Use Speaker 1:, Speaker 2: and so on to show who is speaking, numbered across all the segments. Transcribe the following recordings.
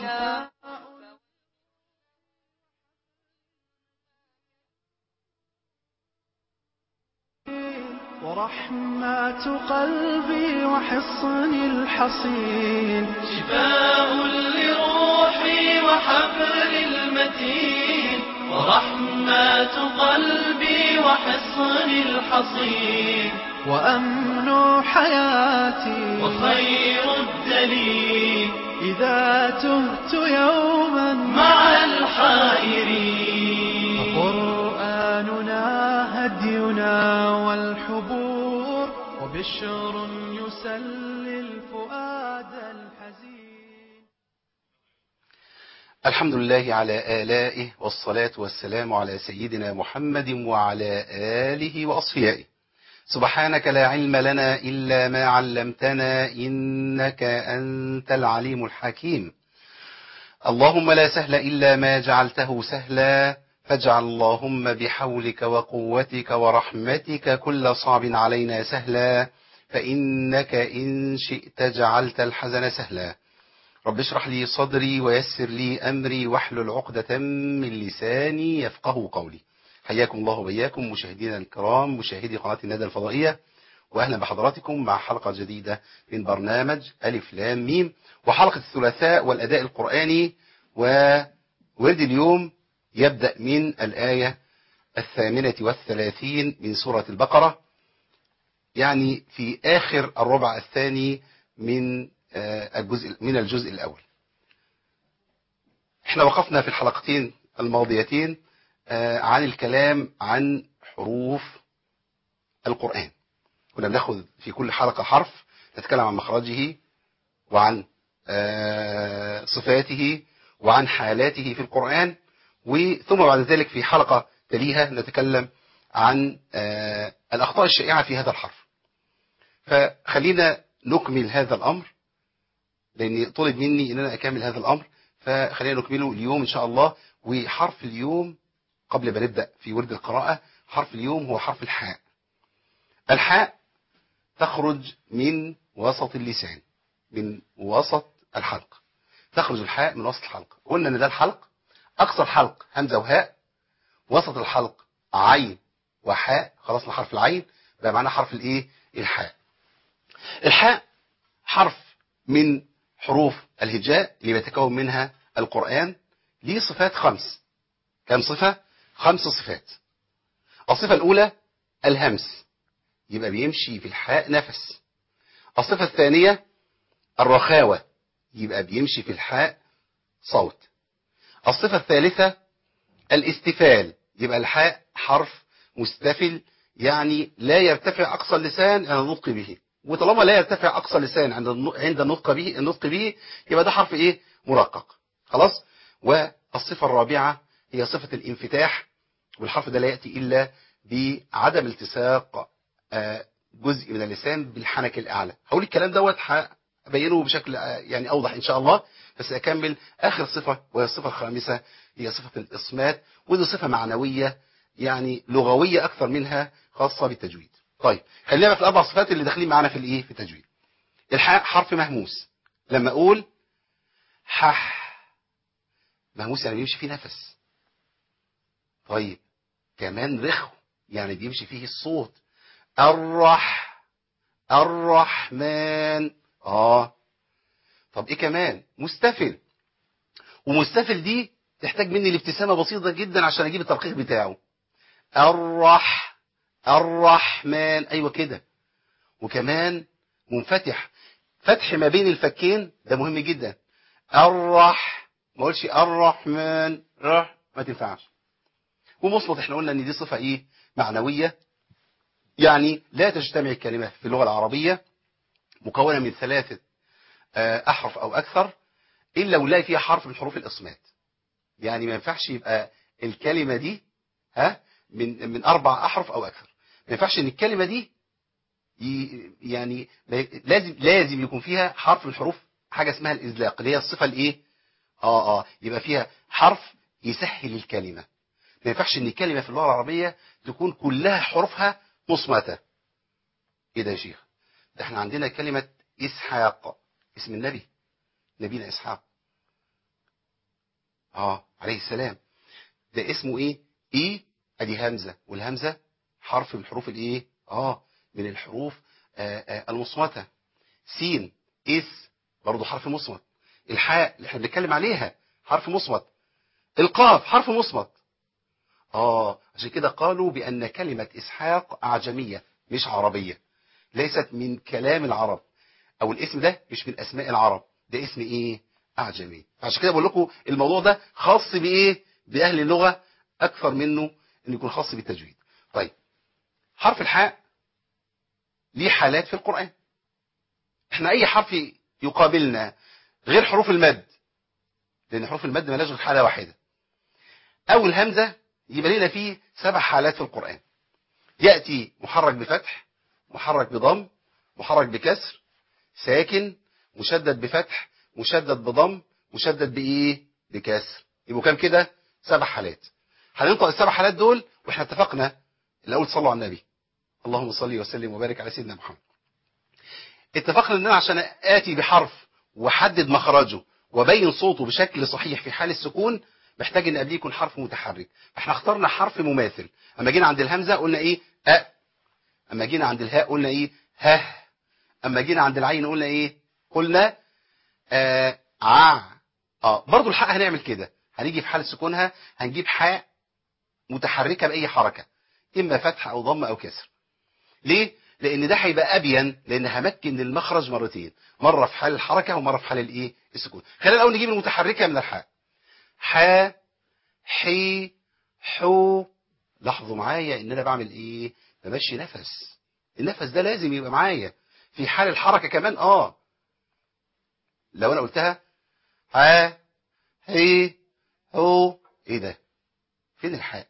Speaker 1: الوفاء ورحمة قلبي وحصني الحصين
Speaker 2: شفاء لروحي وحبل المتين ورحمة قلبي وحصن الحصين
Speaker 1: وأمن حياتي
Speaker 2: وخير الدليل
Speaker 1: إذا تهت يوما
Speaker 2: مع الحائرين
Speaker 1: فقرآننا هدينا والحبور وبشر يسلي الفؤاد الحزين
Speaker 3: الحمد لله على آلائه والصلاة والسلام على سيدنا محمد وعلى آله وأصفيائه سبحانك لا علم لنا إلا ما علمتنا إنك أنت العليم الحكيم اللهم لا سهل إلا ما جعلته سهلا فاجعل اللهم بحولك وقوتك ورحمتك كل صعب علينا سهلا فإنك إن شئت جعلت الحزن سهلا رب اشرح لي صدري ويسر لي أمري واحلل عقدة من لساني يفقه قولي حياكم الله وبياكم مشاهدينا الكرام مشاهدي قناة الندى الفضائية وأهلا بحضراتكم مع حلقة جديدة من برنامج ألف لام ميم وحلقة الثلاثاء والأداء القرآني وورد اليوم يبدأ من الآية الثامنة والثلاثين من سورة البقرة يعني في آخر الربع الثاني من آه، الجزء من الجزء الأول احنا وقفنا في الحلقتين الماضيتين آه، عن الكلام عن حروف القرآن كنا بناخد في كل حلقة حرف نتكلم عن مخرجه وعن آه، صفاته وعن حالاته في القرآن وثم بعد ذلك في حلقة تليها نتكلم عن آه، الأخطاء الشائعة في هذا الحرف فخلينا نكمل هذا الأمر لأن طلب مني أن أنا أكمل هذا الأمر فخلينا نكمله اليوم إن شاء الله وحرف اليوم قبل ما نبدأ في ورد القراءة حرف اليوم هو حرف الحاء الحاء تخرج من وسط اللسان من وسط الحلق تخرج الحاء من وسط الحلق قلنا ان ده الحلق اقصى الحلق همزه وهاء وسط الحلق عين وحاء خلصنا حرف العين بقى معانا حرف الايه الحاء الحاء حرف من حروف الهجاء اللي بيتكون منها القرآن ليه صفات خمس كم صفة خمس صفات الصفة الأولى الهمس يبقى بيمشي في الحاء نفس الصفة الثانية الرخاوة يبقى بيمشي في الحاء صوت الصفة الثالثة الاستفال يبقى الحاء حرف مستفل يعني لا يرتفع أقصى اللسان عند النطق به وطالما لا يرتفع أقصى اللسان عند الن- عند النطق به النطق به يبقى ده حرف إيه مرقق خلاص والصفة الرابعة هي صفة الانفتاح والحرف ده لا يأتي إلا بعدم التصاق آه، جزء من اللسان بالحنك الأعلى هقول الكلام دوت هبينه بشكل آه، يعني أوضح إن شاء الله بس أكمل آخر صفة وهي الصفة الخامسة هي صفة الإصمات ودي صفة معنوية يعني لغوية أكثر منها خاصة بالتجويد طيب خلينا بقى في الأربع صفات اللي داخلين معانا في الإيه في التجويد الحاء حرف مهموس لما أقول حح مهموس يعني بيمشي فيه نفس طيب كمان رخو يعني بيمشي فيه الصوت الرح الرحمن اه طب ايه كمان مستفل ومستفل دي تحتاج مني الابتسامة بسيطة جدا عشان اجيب الترقيق بتاعه الرح الرحمن ايوه كده وكمان منفتح فتح ما بين الفكين ده مهم جدا الرح ما اقولش الرحمن رح ما تنفعش ومصمت احنا قلنا ان دي صفة ايه معنوية يعني لا تجتمع الكلمة في اللغة العربية مكونة من ثلاثة آه، أحرف أو أكثر إلا ولاقي فيها حرف من حروف الإصمات يعني ما ينفعش يبقى الكلمة دي ها من من أربع أحرف أو أكثر ما ينفعش إن الكلمة دي ي- يعني ما- لازم لازم يكون فيها حرف من حروف حاجة اسمها الإزلاق اللي هي الصفة الإيه آه آه يبقى فيها حرف يسهل الكلمة ما ينفعش ان الكلمة في اللغة العربية تكون كلها حروفها مصمتة ايه ده يا شيخ ده احنا عندنا كلمة اسحاق اسم النبي نبينا اسحاق اه عليه السلام ده اسمه ايه اي ادي همزة والهمزة حرف من حروف الايه اه من الحروف آه آه المصمتة سين اس برضه حرف مصمت الحاء اللي احنا بنتكلم عليها حرف مصمت القاف حرف مصمت اه عشان كده قالوا بأن كلمة إسحاق أعجمية مش عربية ليست من كلام العرب أو الاسم ده مش من أسماء العرب ده اسم إيه أعجمي عشان كده بقول لكم الموضوع ده خاص بإيه بأهل اللغة أكثر منه إنه يكون خاص بالتجويد طيب حرف الحاء ليه حالات في القرآن احنا أي حرف يقابلنا غير حروف المد لأن حروف المد ملاش غير حالة واحدة أو الهمزة يبقى لنا فيه سبع حالات في القرآن يأتي محرك بفتح محرك بضم محرك بكسر ساكن مشدد بفتح مشدد بضم مشدد بإيه بكسر يبقوا كام كده سبع حالات هننطق السبع حالات دول واحنا اتفقنا الأول صلوا على النبي اللهم صل وسلم وبارك على سيدنا محمد اتفقنا ان انا عشان اتي بحرف واحدد مخرجه وبين صوته بشكل صحيح في حال السكون محتاج ان قبليه يكون حرف متحرك احنا اخترنا حرف مماثل اما جينا عند الهمزه قلنا ايه ا اما جينا عند الهاء قلنا ايه ه اما جينا عند العين قلنا ايه قلنا آه ع اه برضو الحاء هنعمل كده هنيجي في حال سكونها هنجيب حاء متحركه باي حركه اما فتح او ضم او كسر ليه لان ده هيبقى ابين لان همكن المخرج مرتين مره في حال الحركه ومره في حال الايه السكون خلينا الاول نجيب المتحركه من الحاء ح حي حو لاحظوا معايا ان انا بعمل ايه بمشي نفس النفس ده لازم يبقى معايا في حال الحركه كمان اه لو انا قلتها ح حي هو ايه ده فين الحاء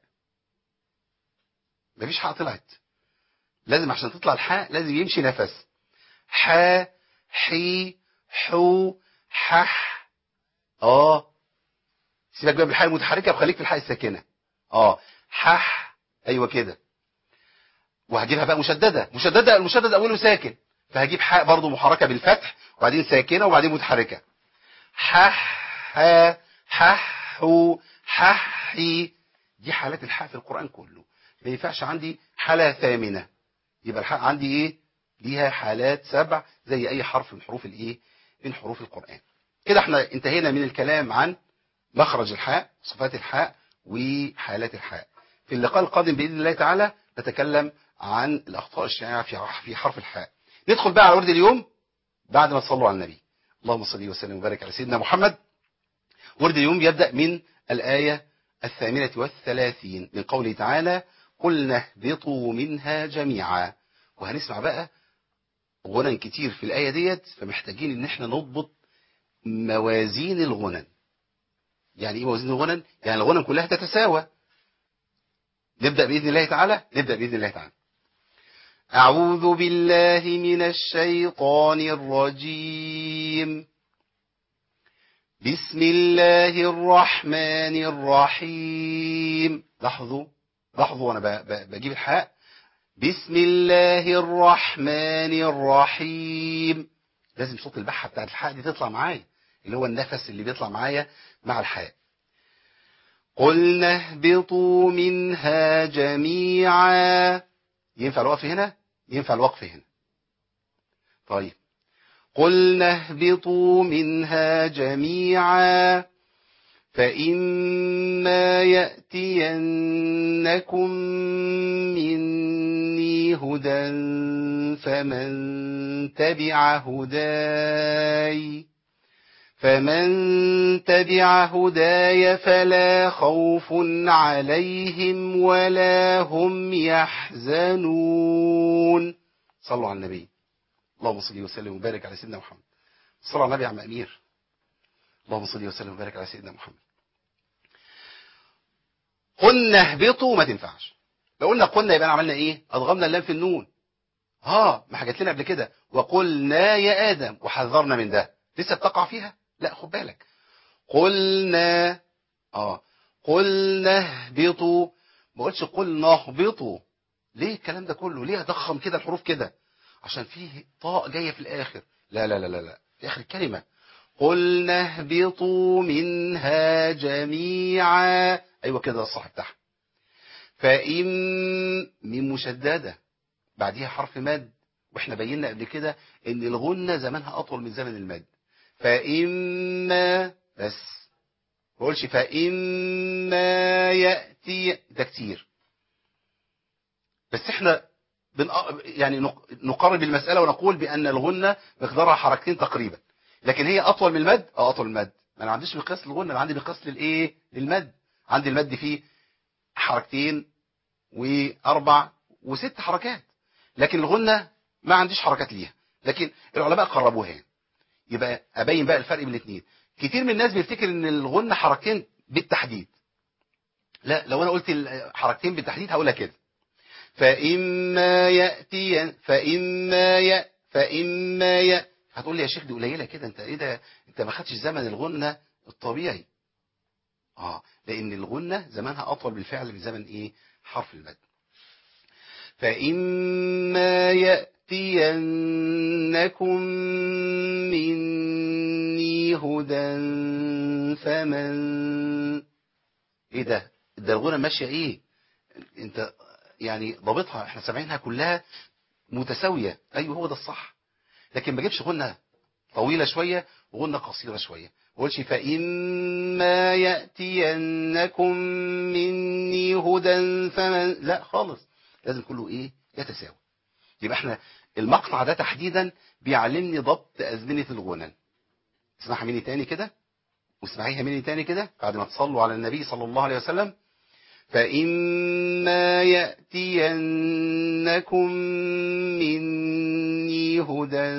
Speaker 3: مفيش حاء طلعت لازم عشان تطلع الحاء لازم يمشي نفس ح حي حو حح اه سيبك بقى من الحاء المتحركه وخليك في الحاء الساكنه اه حح ايوه كده وهجيبها بقى مشدده مشدده المشدد اوله ساكن فهجيب حاء برضو محركه بالفتح وبعدين ساكنه وبعدين متحركه حح ح حح حو ححي دي حالات الحاء في القران كله ما ينفعش عندي حاله ثامنه يبقى الحاء عندي ايه ليها حالات سبع زي اي حرف من حروف الايه من حروف القران كده احنا انتهينا من الكلام عن مخرج الحاء صفات الحاء وحالات الحاء في اللقاء القادم بإذن الله تعالى نتكلم عن الأخطاء الشائعة في في حرف الحاء ندخل بقى على ورد اليوم بعد ما تصلوا على النبي اللهم صل وسلم وبارك على سيدنا محمد ورد اليوم يبدأ من الآية الثامنة والثلاثين من قوله تعالى قلنا اهبطوا منها جميعا وهنسمع بقى غنى كتير في الآية ديت فمحتاجين ان احنا نضبط موازين الغنن يعني ايه موازين الغنن يعني الغنن كلها تتساوى نبدأ بإذن الله تعالى نبدأ بإذن الله تعالى أعوذ بالله من الشيطان الرجيم بسم الله الرحمن الرحيم لاحظوا لاحظوا وانا بجيب الحاء بسم الله الرحمن الرحيم لازم صوت البحة بتاعت الحاء دي تطلع معايا اللي هو النفس اللي بيطلع معايا مع الحاء قلنا اهبطوا منها جميعا ينفع الوقف هنا ينفع الوقف هنا طيب قلنا اهبطوا منها جميعا فإما يأتينكم مني هدى فمن تبع هداي فمن تبع هداي فلا خوف عليهم ولا هم يحزنون صلوا على النبي اللهم صل وسلم وبارك على سيدنا محمد صلى على النبي يا عم أمير اللهم صل وسلم وبارك على سيدنا محمد قلنا اهبطوا ما تنفعش لو قلنا قلنا يبقى عملنا ايه اضغمنا اللام في النون اه ما حكيت لنا قبل كده وقلنا يا ادم وحذرنا من ده لسه بتقع فيها لا خد بالك قلنا اه قلنا اهبطوا ما قلتش قلنا اهبطوا ليه الكلام ده كله ليه اضخم كده الحروف كده عشان فيه طاء جايه في الاخر لا لا لا لا لا في اخر الكلمه قلنا اهبطوا منها جميعا أيوة كده الصح بتاعها فإن من مشددة بعديها حرف مد واحنا بينا قبل كده ان الغنة زمانها اطول من زمن المد فإما بس ما بقولش فإما يأتي ده كتير بس احنا بن... يعني نق- نقرب المسألة ونقول بأن الغنة مقدارها حركتين تقريبا لكن هي أطول من المد اه أطول من المد أنا ما عنديش مقياس للغنة أنا عندي مقياس للإيه للمد عندي المد فيه حركتين وأربع وست حركات لكن الغنة ما عنديش حركات ليها لكن العلماء قربوها يعني. يبقى أبين بقى الفرق بين الاثنين كتير من الناس بيفتكر ان الغنة حركتين بالتحديد لا لو انا قلت ال- حركتين بالتحديد هقولها كده فإما يأتي فإما ي فإما ي هتقول لي يا شيخ دي قليلة كده انت ايه ده انت ما خدتش زمن الغنة الطبيعي اه لان الغنة زمانها اطول بالفعل من زمن ايه حرف المد فإما يأتينكم مني هدى فمن ايه ده ده الغنى ماشية ايه انت يعني ضابطها احنا سامعينها كلها متساوية ايوه هو ده الصح لكن ما جيبش غنى طويلة شوية وغنى قصيرة شوية ما قولش فإما يأتينكم مني هدى فمن لا خالص لازم كله ايه يتساوي يبقى احنا المقطع ده تحديدا بيعلمني ضبط أزمنة الغنى اسمعها مني تاني كده واسمعيها مني تاني كده بعد ما تصلوا على النبي صلى الله عليه وسلم فإما يأتينكم مني هدى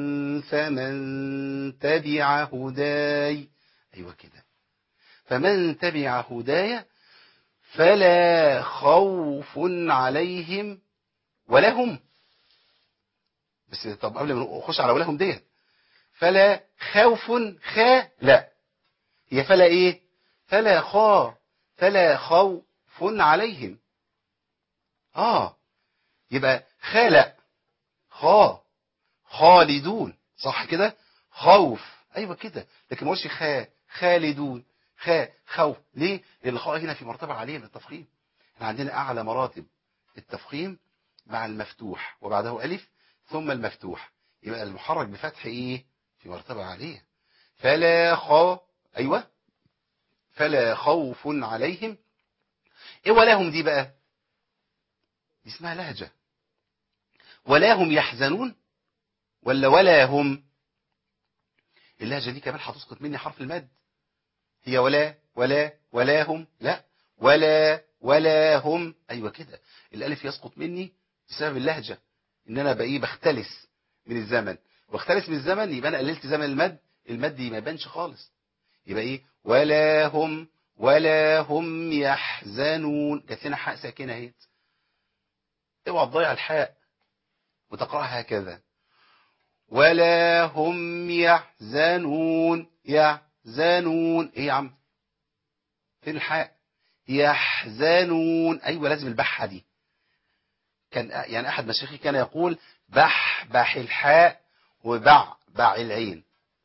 Speaker 3: فمن تبع هداي أيوة كده فمن تبع هداي فلا خوف عليهم ولا هم بس طب قبل ما نخش على ولا هم ديت فلا خوف خا لا هي فلا ايه فلا خا فلا خوف عليهم اه يبقى خالق خا خالدون صح كده خوف ايوه كده لكن ما قلتش خا خالدون خا خوف ليه لان الخاء هنا في مرتبه عاليه من التفخيم احنا عندنا اعلى مراتب التفخيم مع المفتوح وبعده الف ثم المفتوح يبقى المحرك بفتح ايه في مرتبه عاليه فلا خا ايوه فلا خوف عليهم ايه ولا هم دي بقى دي اسمها لهجة ولا هم يحزنون ولا ولا هم اللهجة دي كمان هتسقط مني حرف المد هي ولا ولا ولا هم لا ولا ولا هم ايوه كده الالف يسقط مني بسبب اللهجة ان انا بقى ايه بختلس من الزمن واختلس من الزمن يبقى انا قللت زمن المد المد ما يبانش خالص يبقى ايه ولا هم ولا هم يحزنون جات لنا حاء ساكنه اهي اوعى تضيع الحاء وتقراها هكذا ولا هم يحزنون يحزنون ايه يا عم فين الحاء يحزنون ايوه لازم البحه دي كان يعني احد مشايخي كان يقول بحبح الحاء وبعبع العين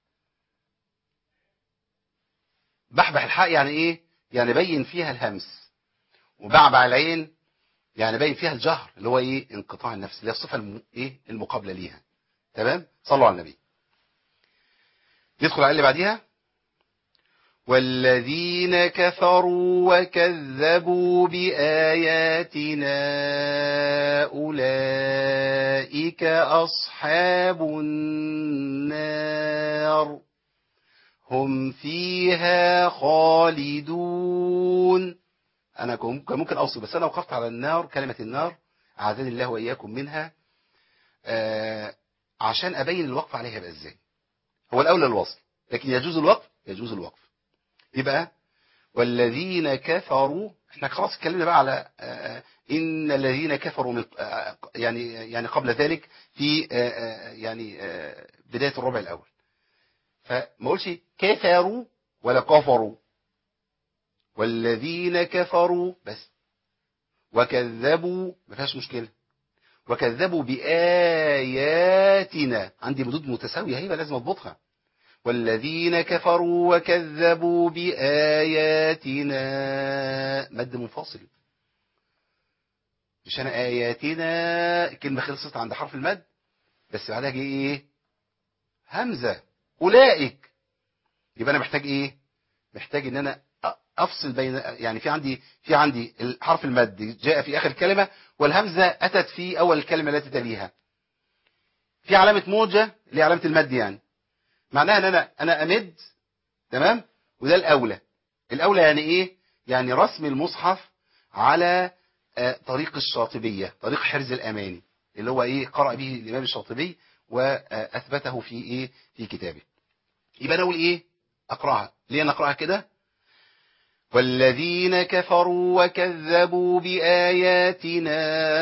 Speaker 3: بحبح الحاء يعني ايه يعني بين فيها الهمس وبعبع العين يعني باين فيها الجهر اللي هو ايه انقطاع النفس اللي هي الصفه الم... ايه المقابله ليها تمام صلوا على النبي ندخل على اللي بعديها والذين كفروا وكذبوا بآياتنا أولئك أصحاب النار هم فيها خالدون أنا كان ممكن أوصل بس أنا وقفت على النار كلمة النار أعاذني الله وإياكم منها آه عشان أبين الوقف عليها يبقى إزاي هو الأولى الوصل لكن يجوز الوقف يجوز الوقف يبقى والذين كفروا احنا خلاص اتكلمنا بقى على آه ان الذين كفروا من آه يعني يعني قبل ذلك في آه يعني بداية الربع الأول فما اقولش كفروا ولا كفروا والذين كفروا بس وكذبوا ما فيهاش مشكلة وكذبوا بآياتنا عندي مدود متساوية هي لازم اضبطها والذين كفروا وكذبوا بآياتنا مد منفصل مش أنا آياتنا الكلمة خلصت عند حرف المد بس بعدها جه إيه همزة أولئك يبقى أنا محتاج إيه محتاج إن أنا أفصل بين يعني في عندي في عندي حرف المد جاء في آخر الكلمة والهمزة أتت في أول الكلمة التي تليها في علامة موجة اللي هي علامة المد يعني معناها ان انا انا امد تمام وده الاولى الاولى يعني ايه يعني رسم المصحف على آه، طريق الشاطبية طريق حرز الاماني اللي هو ايه قرأ به الامام الشاطبي واثبته في ايه في كتابه يبقى انا اقول ايه اقراها ليه انا اقراها كده والذين كفروا وكذبوا بآياتنا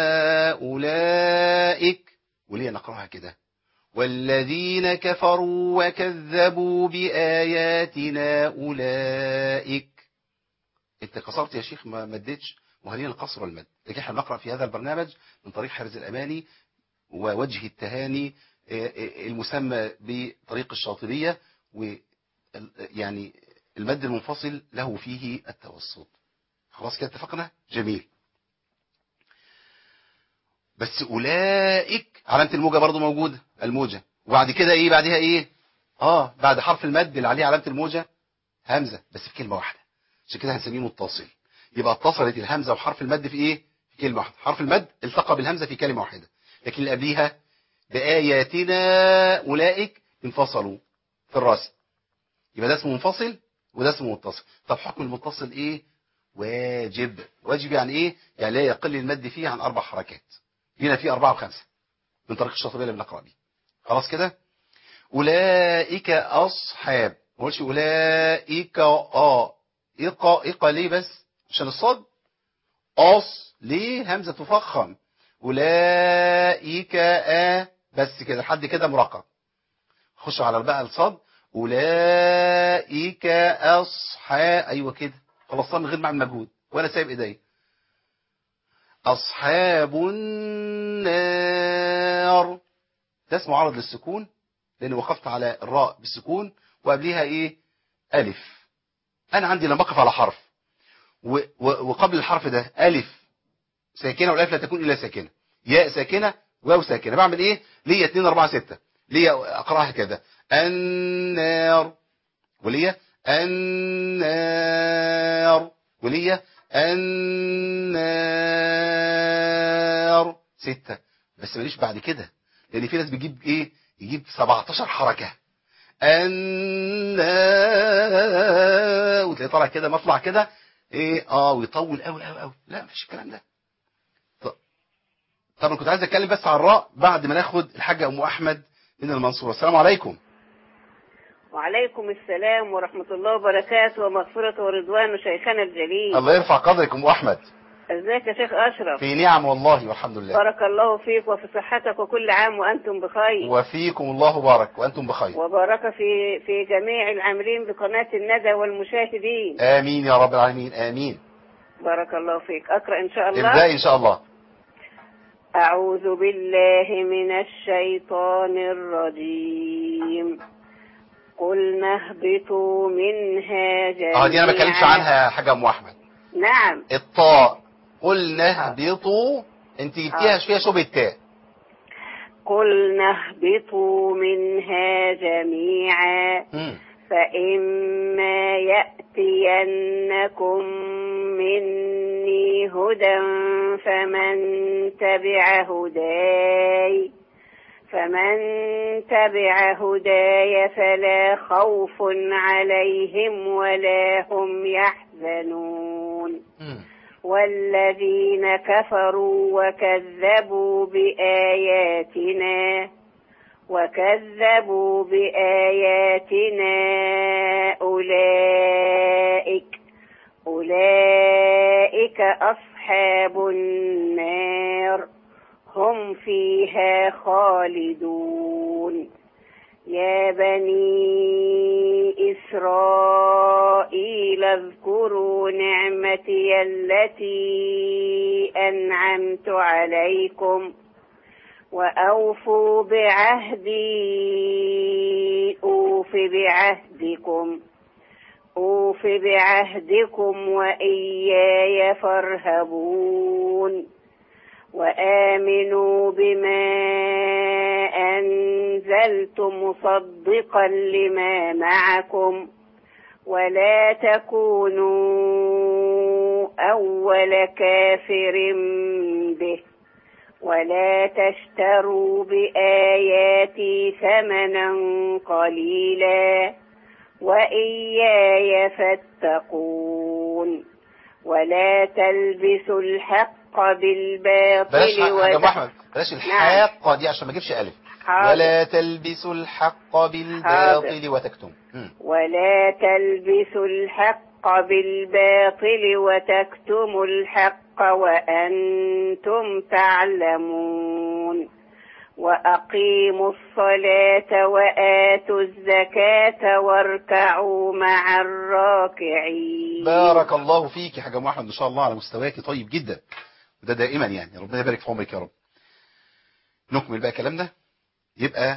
Speaker 3: أولئك وليه نقراها كده والذين كفروا وكذبوا بآياتنا أولئك انت قصرت يا شيخ ما مدتش وهلين القصر والمد لكن احنا بنقرأ في هذا البرنامج من طريق حرز الأماني ووجه التهاني المسمى بطريق الشاطبية ويعني المد المنفصل له فيه التوسط خلاص كده اتفقنا جميل بس أولئك علامة الموجة برضو موجودة الموجة وبعد كده ايه بعدها ايه اه بعد حرف المد اللي عليه علامة الموجة همزة بس في كلمة واحدة عشان كده هنسميه متصل يبقى اتصلت الهمزة وحرف المد في ايه في كلمة واحدة حرف المد التقى بالهمزة في كلمة واحدة لكن اللي قبليها بآياتنا أولئك انفصلوا في الرسم يبقى ده اسمه منفصل وده اسمه متصل طب حكم المتصل ايه واجب واجب يعني ايه يعني لا يقل المد فيه عن اربع حركات هنا في اربعة وخمسة من طريق الشاطبية اللي بنقرأ بيه خلاص كده اولئك اصحاب ما قولش اولئك اه ايقا ايقا ليه بس عشان الصاد أص ليه همزة تفخم أولئك آ بس كده لحد كده مرقم خش على بقى الصاد أولئك أصحاب أيوة كده خلصتها من غير ما اعمل مجهود وأنا سايب إيدي أصحاب النار ده اسمه عرض للسكون لأن وقفت على الراء بالسكون وقبليها إيه ألف أنا عندي لما أقف على حرف و و وقبل الحرف ده ألف ساكنة والألف لا تكون إلا ساكنة ياء ساكنة واو ساكنة بعمل إيه ليا 2 4 6 ليا أقرأها كده النار وليا النار وليا النار ستة بس ماليش بعد كده لأن في ناس بيجيب إيه يجيب 17 حركة النار وتلاقي طالع كده مطلع كده ايه اه ويطول قوي قوي قوي لا مفيش الكلام ده ط- طبعا كنت عايز اتكلم بس على الراء بعد ما ناخد الحاجه ام احمد من المنصوره السلام عليكم
Speaker 4: وعليكم السلام ورحمة الله وبركاته ومغفرة ورضوان شيخنا الجليل
Speaker 3: الله يرفع قدرك ام احمد
Speaker 4: ازيك يا شيخ أشرف
Speaker 3: في نعم والله والحمد لله
Speaker 4: بارك الله فيك وفي صحتك وكل عام وأنتم بخير
Speaker 3: وفيكم الله بارك وانتم بخير
Speaker 4: وبارك في في جميع العاملين بقناة الندى والمشاهدين
Speaker 3: امين يا رب العالمين امين
Speaker 4: بارك الله فيك أقرأ إن شاء الله
Speaker 3: ابدأي ان شاء الله
Speaker 4: أعوذ بالله من الشيطان الرجيم قلنا اهبطوا منها جميعا
Speaker 3: اه دي انا ما بتكلمش عنها حاجه ام احمد
Speaker 4: نعم
Speaker 3: الطاء قلنا اهبطوا انت جبتيها
Speaker 4: آه.
Speaker 3: فيها شبه التاء
Speaker 4: قلنا اهبطوا منها جميعا
Speaker 3: مم.
Speaker 4: فإما يأتينكم مني هدى فمن تبع هداي فمن تبع هداي فلا خوف عليهم ولا هم يحزنون
Speaker 3: مم.
Speaker 4: والذين كفروا وكذبوا بآياتنا وكذبوا بآياتنا أولئك أولئك أصحاب النار هم فيها خالدون يا بني إسرائيل اذكروا نعمتي التي أنعمت عليكم وأوفوا بعهدي أوف بعهدكم أوف بعهدكم وإياي فارهبون وآمنوا بما أنزلت مصدقا لما معكم ولا تكونوا أول كافر به ولا تشتروا بآياتي ثمنا قليلا وإياي فاتقون ولا تلبسوا الحق بالباطل
Speaker 3: بلاش حاجة
Speaker 4: وت-
Speaker 3: ابو احمد بلاش الحاقة دي عشان ما اجيبش الف
Speaker 4: حاضر.
Speaker 3: ولا تلبسوا الحق بالباطل وتكتم مم.
Speaker 4: ولا تلبسوا الحق بالباطل وتكتموا الحق وأنتم تعلمون وأقيموا الصلاة وآتوا الزكاة واركعوا مع الراكعين
Speaker 3: بارك الله فيك يا حاجة ام احمد ما شاء الله على مستواك طيب جدا وده دائما يعني ربنا يبارك في عمرك يا رب نكمل بقى كلامنا يبقى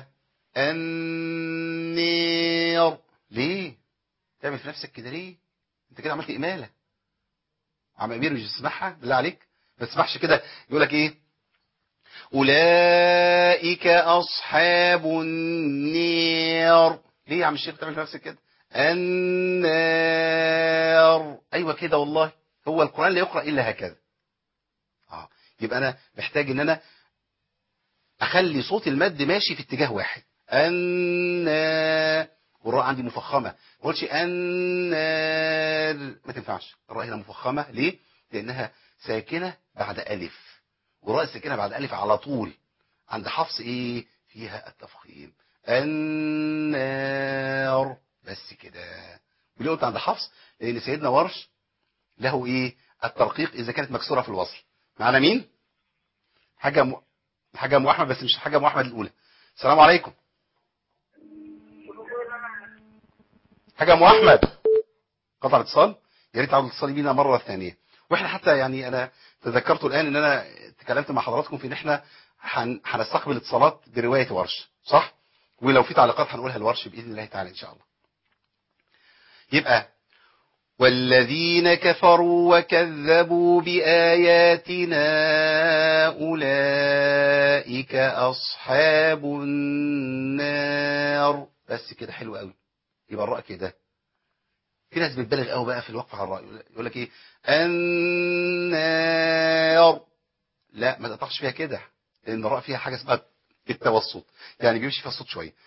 Speaker 3: النير ليه تعمل في نفسك كده ليه انت كده عملت اماله عم امير مش تسمعها بالله عليك ما تسمعش كده يقول لك ايه اولئك اصحاب النير ليه يا عم الشيخ تعمل في نفسك كده النار ايوه كده والله هو القران لا يقرا الا هكذا اه يبقى انا محتاج ان انا اخلي صوت المد ماشي في اتجاه واحد النار والراء عندي مفخمه ما اقولش النار ما تنفعش الراء هنا مفخمه ليه لانها ساكنه بعد الف والراء الساكنه بعد الف على طول عند حفص ايه فيها التفخيم النار بس كده وليه قلت عند حفص لان سيدنا ورش له ايه الترقيق اذا كانت مكسوره في الوصل معنا مين حاجه م... حاجه ام احمد بس مش حاجه ام احمد الاولى السلام عليكم حاجه ام احمد قطع الاتصال يا ريت تعودوا اتصالي بينا مره ثانيه واحنا حتى يعني انا تذكرت الان ان انا تكلمت مع حضراتكم في ان احنا هن- هنستقبل اتصالات بروايه ورش صح ولو في تعليقات هنقولها لورش باذن الله تعالى ان شاء الله يبقى والذين كفروا وكذبوا بآياتنا أولئك أصحاب النار بس كده حلو قوي يبقى الراء كده في ناس بتبالغ قوي بقى في الوقف على الراء يقول لك ايه النار لا ما تقطعش فيها كده لان الراء فيها حاجه اسمها التوسط يعني بيمشي فيها الصوت شويه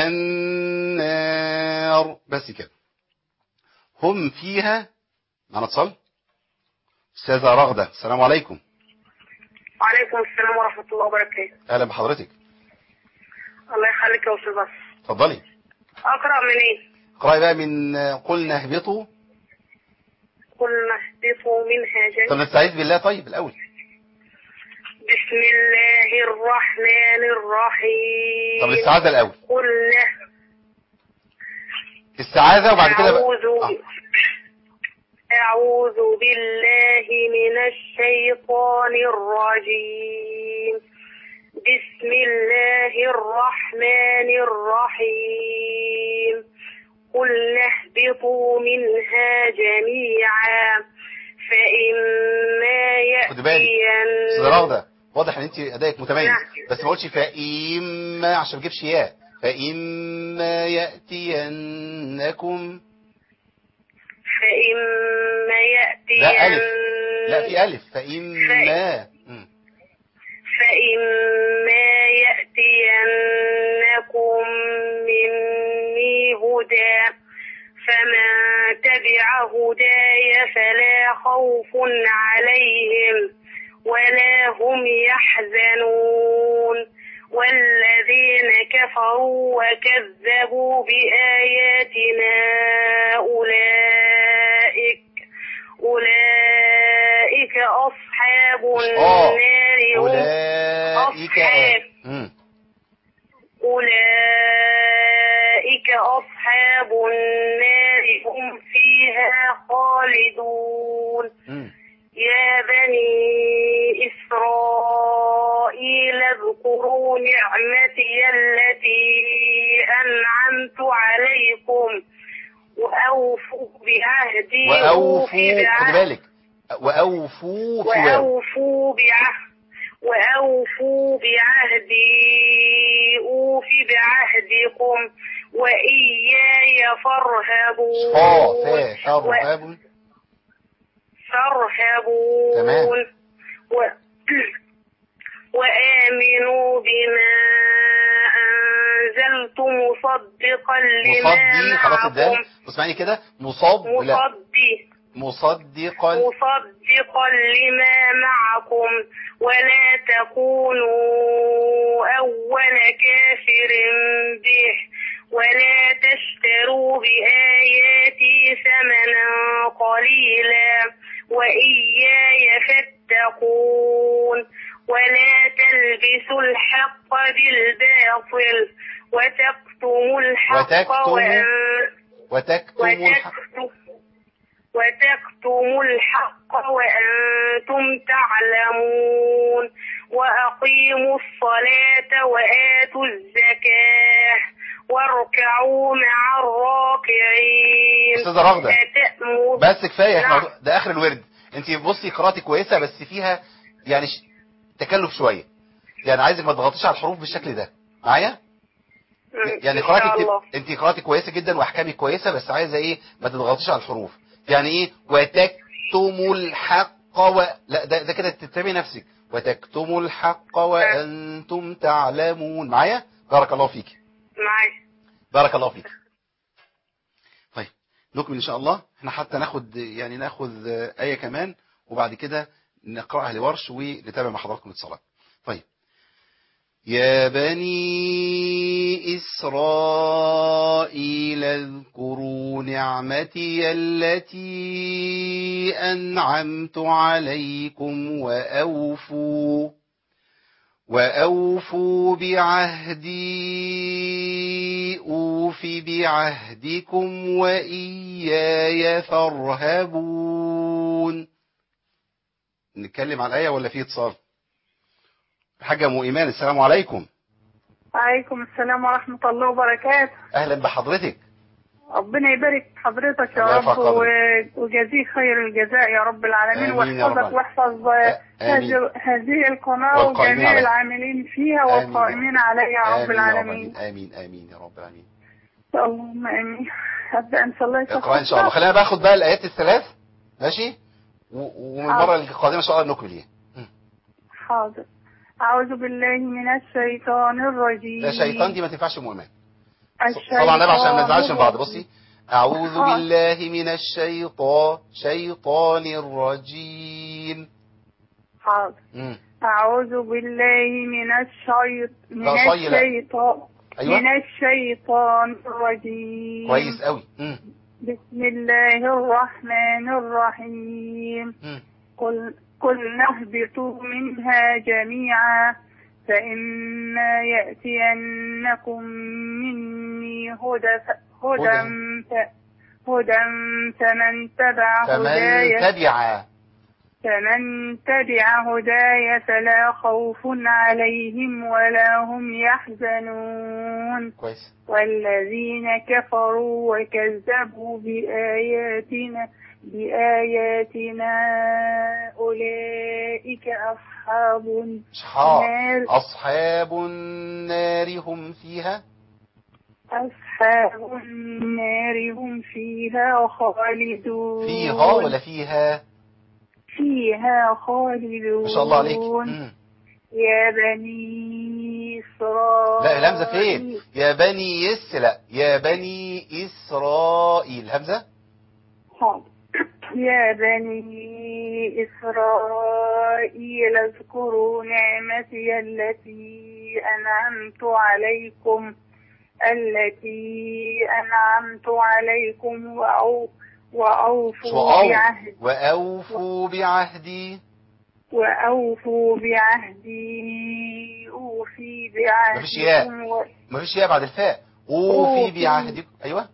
Speaker 3: النار بس كده هم فيها معنا اتصال استاذه رغده السلام عليكم
Speaker 5: وعليكم السلام ورحمة الله وبركاته
Speaker 3: اهلا بحضرتك
Speaker 5: الله يخليك يا أستاذ أشرف
Speaker 3: اتفضلي
Speaker 5: أقرأ من إيه؟
Speaker 3: اقراي بقى من قلنا اهبطوا
Speaker 5: قلنا اهبطوا منها
Speaker 3: طب
Speaker 5: جميعا
Speaker 3: نستعيذ بالله طيب الاول
Speaker 5: بسم الله الرحمن الرحيم
Speaker 3: طب الاستعاذه الاول
Speaker 5: قلنا
Speaker 3: استعاذه وبعد كده بقى
Speaker 5: أعوذ
Speaker 3: آه.
Speaker 5: أعوذ بالله من الشيطان الرجيم بسم الله الرحمن الرحيم قلنا اهبطوا منها جميعا فإما
Speaker 3: خد بالك استاذه
Speaker 5: يأتين
Speaker 3: رغده واضح ان انت ادائك متميز
Speaker 5: نعم.
Speaker 3: بس ما قلتش فإما عشان ما تجيبش ياء فإما يأتينكم
Speaker 5: فإما يأتين
Speaker 3: لا ألف لا في ألف فإما مم.
Speaker 5: فإما يأتينكم مني هدى فمن تبع هداي فلا خوف عليهم ولا هم يحزنون والذين كفروا وكذبوا بآياتنا أولئك أولئك أصحاب
Speaker 3: آه.
Speaker 5: النار هم
Speaker 3: أولئك
Speaker 5: أصحاب.
Speaker 3: مم.
Speaker 5: أولئك أصحاب النار هم فيها خالدون
Speaker 3: مم.
Speaker 5: يا بني إسرائيل اذكروا نعمتي التي أنعمت عليكم وأوفوا بعهدي
Speaker 3: وأوفوا
Speaker 5: أوف
Speaker 3: خد
Speaker 5: بعهد-
Speaker 3: بالك وأوفوا في واو
Speaker 5: وأوفوا بعهد وأوفوا بعهدي أوف بعهدكم وإياي فارهبون
Speaker 3: فا فا
Speaker 5: و-
Speaker 3: فارهب
Speaker 5: فارهبون
Speaker 3: تمام.
Speaker 5: و... وآمنوا بما أنزلت مصدقا لما
Speaker 3: مصدي خلاص الدال
Speaker 5: معكم
Speaker 3: اسمعني كده مصاب لا
Speaker 5: مصدق
Speaker 3: مصدقا
Speaker 5: مصدقا لما معكم ولا تكونوا أول كافر به ولا تشتروا بآياتي ثمنا قليلا وإياي فاتقون ولا تلبسوا الحق بالباطل وتكتموا الحق
Speaker 3: وتكتموا-
Speaker 5: وأن-
Speaker 3: وتكتم الحق
Speaker 5: وتكتم وتكتموا الحق وأنتم تعلمون وأقيموا الصلاة وآتوا الزكاة واركعوا مع الراكعين
Speaker 3: أستاذة رغدة.
Speaker 5: لا تأمروا
Speaker 3: بس كفايه
Speaker 5: نعم.
Speaker 3: احنا ده اخر الورد انت بصي قراءتك كويسه بس فيها يعني ش- تكلف شويه يعني عايزك ما تضغطيش على الحروف بالشكل ده معايا يعني
Speaker 5: إن
Speaker 3: قراءتك
Speaker 5: شاء
Speaker 3: تب-
Speaker 5: الله.
Speaker 3: انت قراءتك كويسه جدا واحكامك كويسه بس عايزه ايه ما تضغطيش على الحروف يعني ايه وتكتموا الحق و... لا ده ده كده تتبعي نفسك وتكتموا الحق وانتم تعلمون معايا بارك الله فيك
Speaker 5: معاك
Speaker 3: بارك الله فيك طيب نكمل ان شاء الله احنا حتى ناخد يعني ناخد آه، آية كمان وبعد كده نقرأها لورش ونتابع مع حضراتكم الصلاة طيب يا بني إسرائيل اذكروا نعمتي التي أنعمت عليكم وأوفوا وأوفوا بعهدي أوف بعهدكم وإياي فارهبون نتكلم عن الآية ولا في اتصال حاجة أم إيمان السلام عليكم
Speaker 6: وعليكم السلام ورحمة الله وبركاته
Speaker 3: أهلا بحضرتك
Speaker 6: ربنا يبارك في حضرتك يا
Speaker 3: الله
Speaker 6: رب
Speaker 3: يرفع قدرك.
Speaker 6: و- وجزيك خير الجزاء يا رب العالمين
Speaker 3: آمين يا رب
Speaker 6: واحفظك واحفظ
Speaker 3: آمين.
Speaker 6: هذه هذه القناة
Speaker 3: والقائمين
Speaker 6: وجميع
Speaker 3: عليها.
Speaker 6: العاملين فيها
Speaker 3: آمين.
Speaker 6: والقائمين عليها يا رب
Speaker 3: آمين يا رب
Speaker 6: العالمين
Speaker 3: آمين آمين يا رب العالمين
Speaker 6: اللهم آمين أبدأ إن شاء الله
Speaker 3: اقرأ إن شاء الله خلينا باخد بقى الآيات الثلاث ماشي و- ومن المرة القادمة إن شاء الله نكمل إيه
Speaker 6: حاضر أعوذ بالله من الشيطان الرجيم
Speaker 3: ده شيطان دي ما تنفعش أم إيمان
Speaker 6: الشيطان
Speaker 3: طبعا النبي عشان ما نزعلش من بعض
Speaker 6: الرجيم.
Speaker 3: بصي أعوذ
Speaker 6: آه.
Speaker 3: بالله من الشيطان شيطان الرجيم
Speaker 6: حاضر
Speaker 3: مم.
Speaker 6: أعوذ بالله من الشيط من
Speaker 3: لا، صي لا.
Speaker 6: الشيطان
Speaker 3: أيوة.
Speaker 6: من الشيطان الرجيم
Speaker 3: كويس قوي مم.
Speaker 6: بسم الله الرحمن الرحيم
Speaker 3: مم.
Speaker 6: قل قل نهبطوا منها جميعا فإما يأتينكم مني هدى ف- هدى ف- هدى فمن تبع
Speaker 3: فمن
Speaker 6: هداي
Speaker 3: تبع
Speaker 6: فمن تبع هداي فلا خوف عليهم ولا هم يحزنون
Speaker 3: كويس
Speaker 6: والذين كفروا وكذبوا بآياتنا بآياتنا أولئك أصحاب
Speaker 3: أصحاب
Speaker 6: النار
Speaker 3: أصحاب النار هم فيها
Speaker 6: أصحاب النار هم فيها خالدون
Speaker 3: فيها ولا فيها
Speaker 6: فيها خالدون
Speaker 3: ما شاء الله عليك مم.
Speaker 6: يا بني إسرائيل
Speaker 3: لا الهمزة فين يا بني يس لا يا بني إسرائيل همزة
Speaker 6: حاضر. يا بني إسرائيل اذكروا نعمتي التي أنعمت عليكم التي أنعمت عليكم وأو
Speaker 3: مش
Speaker 6: وأوفوا
Speaker 3: وأو
Speaker 6: بعهد
Speaker 3: وأوفوا بعهدي
Speaker 6: وأوفوا بعهدي أوفي
Speaker 3: مفيش ياء.
Speaker 6: بعهدكم و-
Speaker 3: ما فيش ياء بعد الفاء أوفي
Speaker 6: أوفي.
Speaker 3: بعهدكم أيوة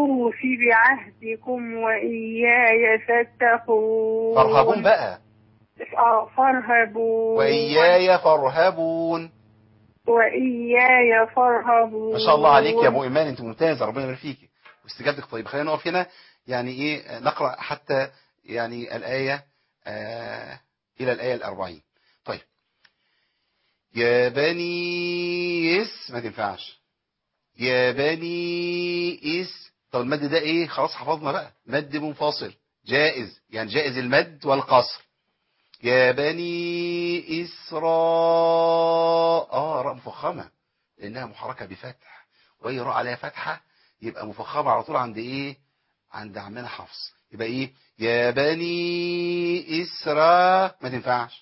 Speaker 6: أوفي بعهدكم وإياي فاتقون
Speaker 3: فارهبون بقى
Speaker 6: آه، فارهبون
Speaker 3: وإياي فارهبون
Speaker 6: وإياي فارهبون
Speaker 3: ما شاء الله عليك يا ابو ايمان انت ممتازه ربنا يبارك فيك واستجابتك طيب خلينا نقف هنا يعني ايه نقرا حتى يعني الايه آه الى الايه الأربعين طيب يا بني اس ما تنفعش يا بني اس طب المد ده ايه خلاص حفظنا بقى مد منفصل جائز يعني جائز المد والقصر يا بني إسراء آه راء مفخمة لأنها محركة بفتح وهي راء عليها فتحة يبقى مفخمة على طول عند إيه عند عمنا حفص يبقى إيه يا بني إسراء ما تنفعش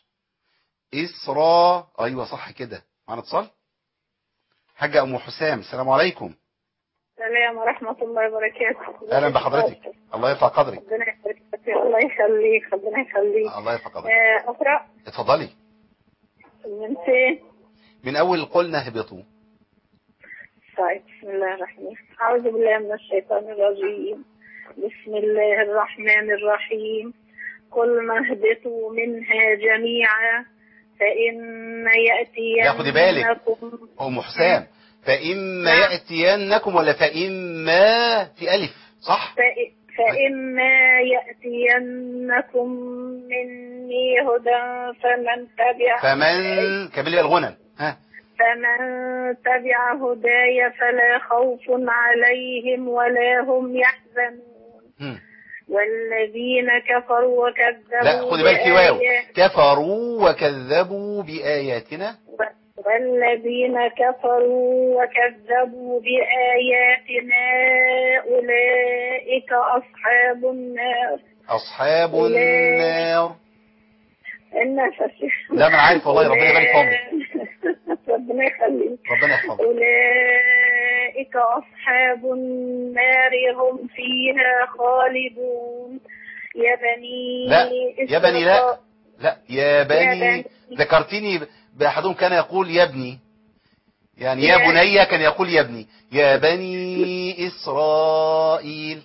Speaker 3: إسراء أيوة صح كده معنا اتصال حاجة أم حسام السلام عليكم
Speaker 6: السلام ورحمة الله وبركاته
Speaker 3: أهلا بحضرتك الله يرفع قدرك
Speaker 6: ربنا يخليك الله يخليك ربنا يخليك
Speaker 3: الله يرفع قدرك
Speaker 6: آه، أقرأ
Speaker 3: اتفضلي
Speaker 6: من فين؟
Speaker 3: من أول قلنا اهبطوا
Speaker 6: طيب بسم الله الرحمن الرحيم أعوذ بالله من الشيطان الرجيم بسم الله الرحمن الرحيم قل ما اهبطوا منها جميعا فإما
Speaker 3: لا، خدي بالك.
Speaker 6: يأتينكم
Speaker 3: أم حسام فإما
Speaker 6: نعم.
Speaker 3: يأتينكم ولا فإما في ألف صح
Speaker 6: فإ- فإما يأتينكم مني هدى فمن تبع
Speaker 3: فمن كملي الغنى ها
Speaker 6: فمن تبع هداي فلا خوف عليهم ولا هم يحزنون
Speaker 3: هم.
Speaker 6: والذين كفروا وكذبوا
Speaker 3: لا خدي بالك في واو
Speaker 6: بآيات-
Speaker 3: كفروا وكذبوا بآياتنا
Speaker 6: والذين كفروا وكذبوا بآياتنا أولئك أصحاب النار
Speaker 3: أصحاب
Speaker 6: أولئك-
Speaker 3: النار
Speaker 6: النفس
Speaker 3: لا، ما أنا عارف والله، ربنا يبارك في عمرك.
Speaker 6: ربنا يخليك
Speaker 3: ربنا يحفظك
Speaker 6: أولئك أصحاب النار هم فيها خالدون يا بني
Speaker 3: لا يا بني لا
Speaker 6: إسرائيل-
Speaker 3: لا يا بني
Speaker 6: بني.
Speaker 3: ذكرتني بأحدهم كان يقول يا ابني يعني يا
Speaker 6: يا-
Speaker 3: بني كان يقول يا ابني يا بني إسرائيل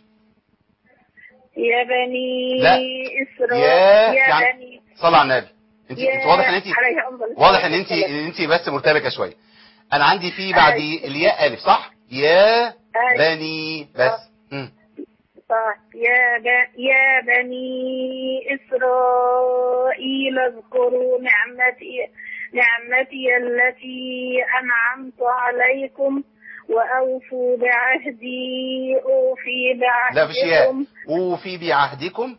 Speaker 6: يا بني
Speaker 3: لا.
Speaker 6: إسرائيل
Speaker 3: يا-
Speaker 6: يا
Speaker 3: يعني-
Speaker 6: بني
Speaker 3: صلى على النبي انت
Speaker 6: يا-
Speaker 3: انت واضح ان انت
Speaker 6: عليه أفضل الصلاة
Speaker 3: واضح ان انت
Speaker 6: والسلام.
Speaker 3: ان انت بس مرتبكه شويه انا عندي في بعد
Speaker 6: أيوة.
Speaker 3: الياء الف صح يا
Speaker 6: أيوة.
Speaker 3: بني بس مم.
Speaker 6: صح. يا ب... يا بني إسرائيل اذكروا نعمتي نعمتي التي أنعمت عليكم وأوفوا بعهدي أوفي
Speaker 3: لا مفيش ياء
Speaker 6: بعهدكم
Speaker 3: اوفي بعهدكم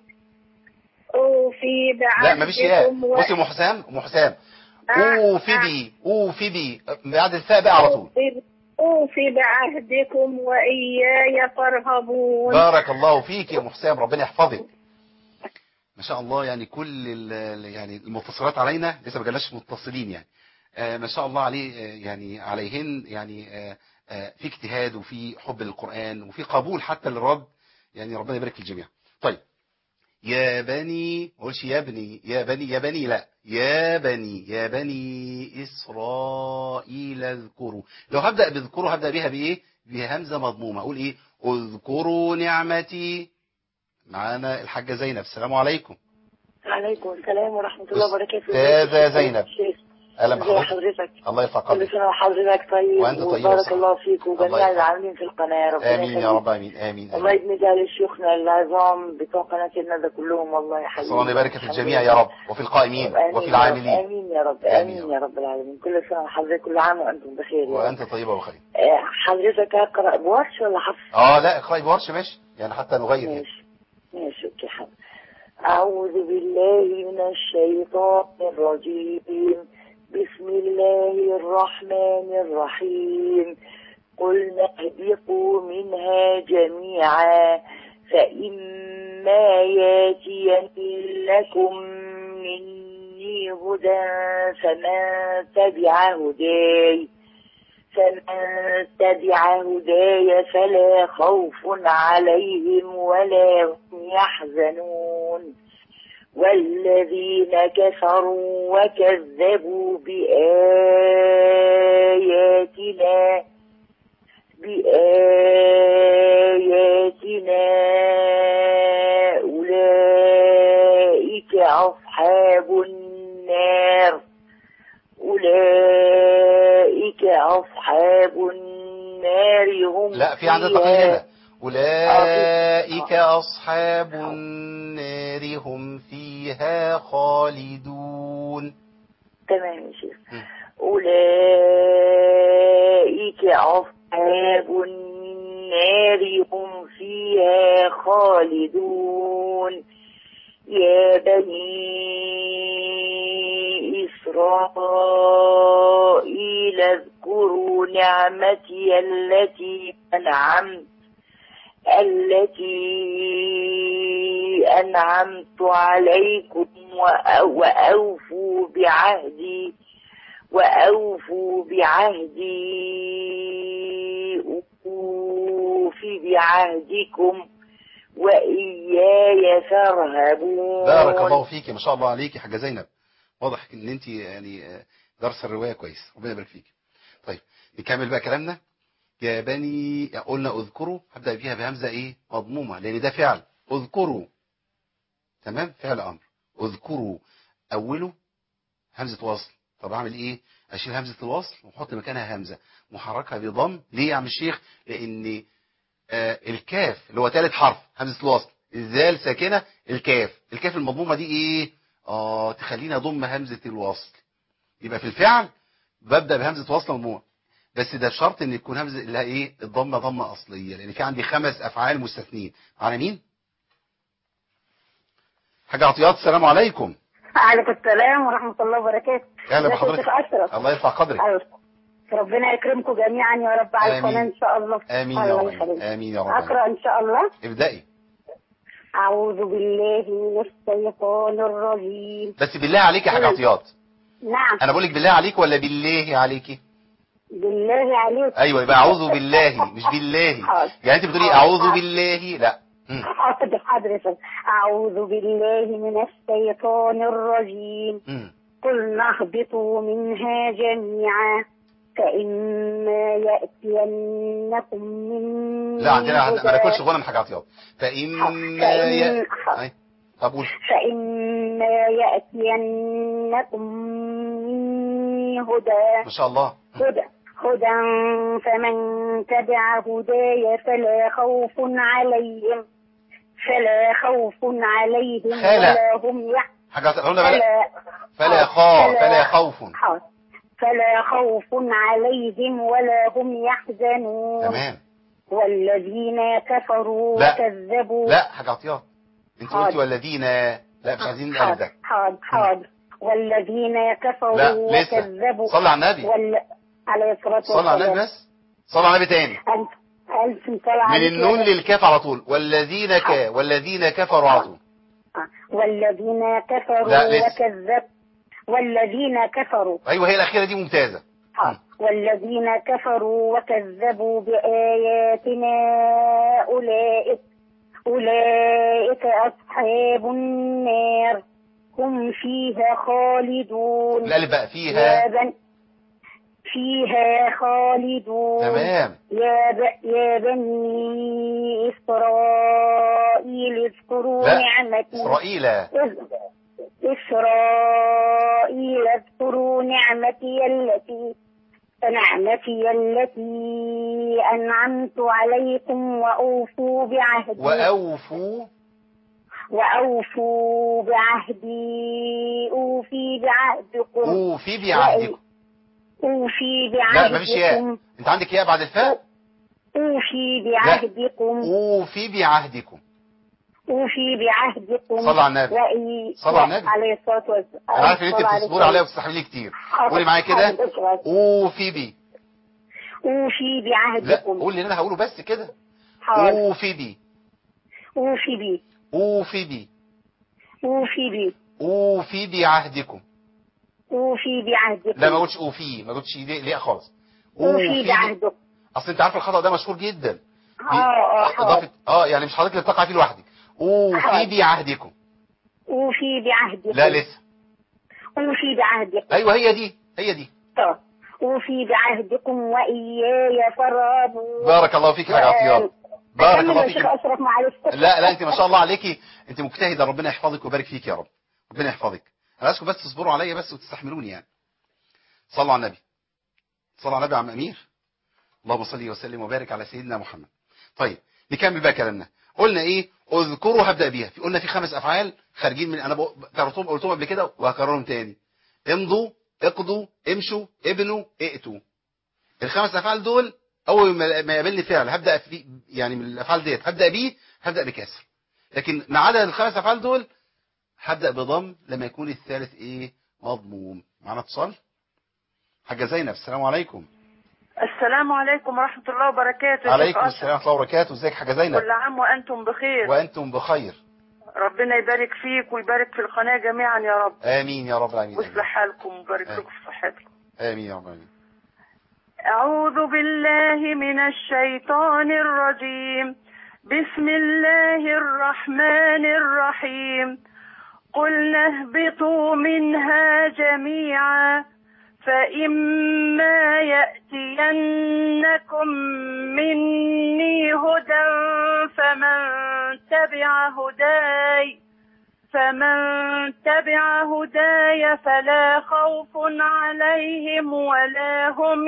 Speaker 6: أوفي بعهدكم
Speaker 3: لا مفيش ياء
Speaker 6: و-
Speaker 3: بصي ام حسام ام حسام
Speaker 6: آه،
Speaker 3: اوفي
Speaker 6: آه.
Speaker 3: بي اوفي بي بعد الفاء بقى على طول
Speaker 6: أوفي- أوفي بعهدكم وإياي فارهبون
Speaker 3: بارك الله فيك يا ام حسام ربنا يحفظك ما شاء الله يعني كل ال- يعني المتصلات علينا لسه ما جالناش متصلين يعني آه، ما شاء الله عليه آه، يعني عليهن يعني آه، آه، في اجتهاد وفي حب للقرآن وفي قبول حتى للرد يعني ربنا يبارك في الجميع طيب يا بني ما اقولش يا ابني يا بني يا بني لا يا بني يا بني إسرائيل اذكروا لو هبدأ بذكروا هبدأ بيها بإيه بهمزة مضمومة أقول إيه اذكروا نعمتي معانا الحاجة زينب السلام عليكم
Speaker 7: عليكم السلام ورحمة الله وبركاته
Speaker 3: أستاذة زينب.
Speaker 7: شيخ
Speaker 3: أهلا
Speaker 7: ازي
Speaker 3: بحضرتك
Speaker 7: حضرتك
Speaker 3: الله يرفع
Speaker 7: كل
Speaker 3: قدرك
Speaker 7: سنة وحضرتك طيب
Speaker 3: وأنت طيبة
Speaker 7: وبارك
Speaker 3: وصحة.
Speaker 7: الله فيك
Speaker 3: الله
Speaker 7: وجميع
Speaker 3: يرفع.
Speaker 7: العاملين في القناة ربنا
Speaker 3: آمين يا
Speaker 7: يخليك.
Speaker 3: رب آمين آمين
Speaker 7: الله
Speaker 3: آمين
Speaker 7: يجزي شيوخنا العظام بتوع قناة الندى كلهم والله يا حبيبي
Speaker 3: الله يبارك في الجميع يا رب وفي القائمين
Speaker 7: آمين
Speaker 3: وفي
Speaker 7: يا
Speaker 3: العاملين
Speaker 7: رب. آمين يا رب
Speaker 3: آمين
Speaker 7: آمين
Speaker 3: يا
Speaker 7: يا رب العالمين كل سنة وحضرتك كل عام وأنتم بخير يا رب.
Speaker 3: وأنت طيبة وخير
Speaker 7: آه، حضرتك أقرأ بورش ولا حفص؟
Speaker 3: اه لا اقرأي بورش ماشي يعني حتى نغير يعني.
Speaker 7: ماشي ماشي اوكي حاضر أعوذ بالله من الشيطان الرجيم بسم الله الرحمن الرحيم قلنا اهبطوا منها جميعا فإما ياتينكم مني هدى فمن تبع هداي فمن تبع هداي فلا خوف عليهم ولا هم يحزنون والذين كفروا وكذبوا بآياتنا بآياتنا أولئك أصحاب النار أولئك أصحاب النار هم
Speaker 3: لا في عندنا
Speaker 7: فيها
Speaker 3: تقييد هنا أولئك أصحاب النار هم فيها خالدون
Speaker 7: تمام يا شيخ
Speaker 3: مم.
Speaker 7: أولئك أصحاب النار هم فيها خالدون يا بني إسرائيل اذكروا نعمتي التي أنعمت التي أنعمت عليكم وأ- وأوفوا بعهدي وأوفوا بعهدي أوف بعهدكم وإياي فارهبون
Speaker 3: بارك الله فيك ما شاء الله عليك يا حاجة زينب واضح ان انت يعني آه، درس الرواية كويس ربنا يبارك فيك طيب نكمل بقى كلامنا يا بني قلنا اذكروا هبدأ بيها بهمزة ايه مضمومة لان ده فعل اذكروا تمام فعل امر اذكروا اوله همزة وصل طب اعمل ايه اشيل همزة الوصل واحط مكانها همزة محركها بضم ليه يا عم الشيخ لان آه الكاف اللي هو ثالث حرف همزة الوصل الذال ساكنة الكاف الكاف المضمومة دي ايه اه تخليني اضم همزة الوصل يبقى في الفعل ببدأ بهمزة وصل مضمومة بس ده شرط ان يكون همزة اللي هي ايه الضمة ضمة اصلية لان في عندي خمس افعال مستثنين على مين حاجة عطيات السلام عليكم
Speaker 8: عليكم السلام ورحمة الله وبركاته
Speaker 3: اهلا
Speaker 8: ازيك يا
Speaker 3: بحضرتك
Speaker 8: شيخ أشرف
Speaker 3: الله يرفع قدرك
Speaker 8: أيوة. ربنا يكرمكم جميعا يا رب على
Speaker 3: آمين.
Speaker 8: القناة إن شاء الله
Speaker 3: امين يا
Speaker 8: الله
Speaker 3: رب
Speaker 8: يخليك.
Speaker 3: امين يا رب
Speaker 8: أقرأ إن شاء الله
Speaker 3: ابدأي
Speaker 8: أعوذ بالله من الشيطان الرجيم
Speaker 3: بس بالله عليك يا حاجة
Speaker 8: قول.
Speaker 3: عطيات
Speaker 8: نعم
Speaker 3: انا بقول لك بالله عليك ولا بالله عليكي
Speaker 8: بالله عليك
Speaker 3: ايوه يبقى اعوذ بالله مش بالله
Speaker 8: حاضر.
Speaker 3: يعني انت بتقولي
Speaker 8: حاضر.
Speaker 3: اعوذ بالله لا مم.
Speaker 8: حاضر حضرتك أعوذ بالله من الشيطان الرجيم
Speaker 3: مم.
Speaker 8: قلنا اهبطوا منها جميعا فإما يأتينكم من
Speaker 3: لا عندنا ما ناكلش غنى من حاجة عطيات فإما
Speaker 8: فإن-
Speaker 3: ي... أي. طب قول
Speaker 8: فإما يأتينكم مني هدى
Speaker 3: ما شاء الله
Speaker 8: هدى هدى فمن تبع هداي فلا خوف عليهم فلا خوف عليهم
Speaker 3: خلا.
Speaker 8: ولا هم يحزنون
Speaker 3: حاجة عطيات قلنا بلا
Speaker 8: فلا
Speaker 3: فلا خا
Speaker 8: فلا-
Speaker 3: فلا خوف
Speaker 8: حاضر. فلا خوف عليهم ولا هم يحزنون
Speaker 3: تمام
Speaker 8: والذين كفروا
Speaker 3: لا.
Speaker 8: وكذبوا
Speaker 3: لا حاجة عطيات انت
Speaker 8: حاضر.
Speaker 3: قلتي والذين لا مش عايزين الألف
Speaker 8: حاضر
Speaker 3: ده
Speaker 8: حاضر حاضر والذين كفروا
Speaker 3: لا لسه
Speaker 8: وكذبوا
Speaker 3: صلي على النبي
Speaker 8: وال... عليه الصلاة
Speaker 3: صلي على النبي بس صلي على النبي تاني
Speaker 8: ألف ألف صلاة
Speaker 3: من
Speaker 8: عليك
Speaker 3: النون
Speaker 8: يا
Speaker 3: للكاف على طول والذين ك والذين كفروا على طول
Speaker 8: آه. والذين كفروا
Speaker 3: لا، لسه.
Speaker 8: وكذبوا والذين كفروا
Speaker 3: ايوه هي الأخيرة دي ممتازة
Speaker 8: آه. والذين كفروا وكذبوا بآياتنا أولئك أولئك أصحاب النار هم فيها خالدون
Speaker 3: الألف بقى
Speaker 8: يا
Speaker 3: فيها
Speaker 8: بن فيها خالدون
Speaker 3: تمام
Speaker 8: يا, ب... يا بني إسرائيل اذكروا
Speaker 3: لا
Speaker 8: نعمتي
Speaker 3: إسرائيل
Speaker 8: إسرائيل اذكروا نعمتي التي نعمتي التي أنعمت عليكم وأوفوا بعهدي
Speaker 3: وأوفوا
Speaker 8: وأوفوا بعهدي أوفي بعهدكم
Speaker 3: أوفي بعهدكم
Speaker 8: أوفي
Speaker 3: لا مفيش ياء
Speaker 8: بعهدكم
Speaker 3: انت عندك ياء بعد الفاء
Speaker 8: أوفي بعهدكم
Speaker 3: أوفي بعهدكم
Speaker 8: أوفي بعهدكم
Speaker 3: صلى على النبي.
Speaker 8: وإي-
Speaker 3: صلى على النبي.
Speaker 8: عليه الصلاة والسلام
Speaker 3: انا عارف ان انت
Speaker 8: صلى عليه
Speaker 3: بتصبري عليها
Speaker 8: وسلم.
Speaker 3: وبتستحملي كتير
Speaker 8: حاضر.
Speaker 3: قولي معايا كده
Speaker 8: حاضر. اقرأ.
Speaker 3: أوفي بي
Speaker 8: أوفي
Speaker 3: لا
Speaker 8: بعهدكم
Speaker 3: قول اللي انا هقوله بس كده
Speaker 8: حاضر
Speaker 3: أوفي بي
Speaker 8: أوفي بي
Speaker 3: أوفي بي
Speaker 8: أوفي بي
Speaker 3: أوفي بعهدكم
Speaker 8: أوفي بعهدكم
Speaker 3: لا ما قلتش أوفي ما قلتش ليه ليه خالص
Speaker 8: أوفي
Speaker 3: بي-
Speaker 8: بعهدكم
Speaker 3: اصل انت عارف الخطأ ده مشهور جدا
Speaker 8: اه اه حاضر
Speaker 3: اضافه اه يعني مش حضرتك اللي بتقع فيه لوحدك اوفي
Speaker 8: حاضر.
Speaker 3: بعهدكم
Speaker 8: أوفي بعهدكم
Speaker 3: لا لسه
Speaker 8: أوفي بعهدكم
Speaker 3: ايوه هي دي هي دي
Speaker 8: طب. أوفي بعهدكم وإياي فارهبون
Speaker 3: بارك الله فيك يا حاج عطيات بارك
Speaker 8: أكمل
Speaker 3: الله
Speaker 8: يا
Speaker 3: فيك
Speaker 8: شيخ أشرف معلش
Speaker 3: لا لا انت ما شاء الله عليكي انت مجتهده ربنا يحفظك ويبارك فيك يا رب ربنا يحفظك انا عايزكم بس تصبروا عليا بس وتستحملوني يعني صلوا على النبي صلوا على النبي يا عم امير اللهم صل وسلم وبارك على سيدنا محمد طيب نكمل بقى كلامنا قلنا ايه اذكروا هبدا بيها في قلنا في خمس افعال خارجين من انا بق- كررتهم قلتهم قبل كده وهكررهم تاني امضوا اقضوا امشوا ابنوا ائتوا الخمس افعال دول اول ما ما يقابلني فعل هبدا في يعني من الافعال ديت هبدا بيه هبدا بكسر لكن ما عدا الخمس افعال دول هبدا بضم لما يكون الثالث ايه مضموم معنا اتصال حاجه زينب السلام عليكم
Speaker 9: السلام عليكم ورحمة الله وبركاته يا
Speaker 3: عليكم
Speaker 9: شيخ
Speaker 3: السلام ورحمه الله وبركاته ازيك حاجه زينب
Speaker 9: كل عام وأنتم بخير
Speaker 3: وانتم بخير
Speaker 9: ربنا يبارك فيك ويبارك في القناة جميعا يا رب
Speaker 3: امين يا رب العالمين
Speaker 9: ويصلح حالكم ويبارك
Speaker 3: آمين.
Speaker 9: لكم في صحتكم
Speaker 3: امين يا رب العالمين
Speaker 9: أعوذ بالله من الشيطان الرجيم بسم الله الرحمن الرحيم قلنا اهبطوا منها جميعا فإما يأتينكم مني هدى فمن تبع هداي فمن تبع هداي فلا خوف عليهم ولا هم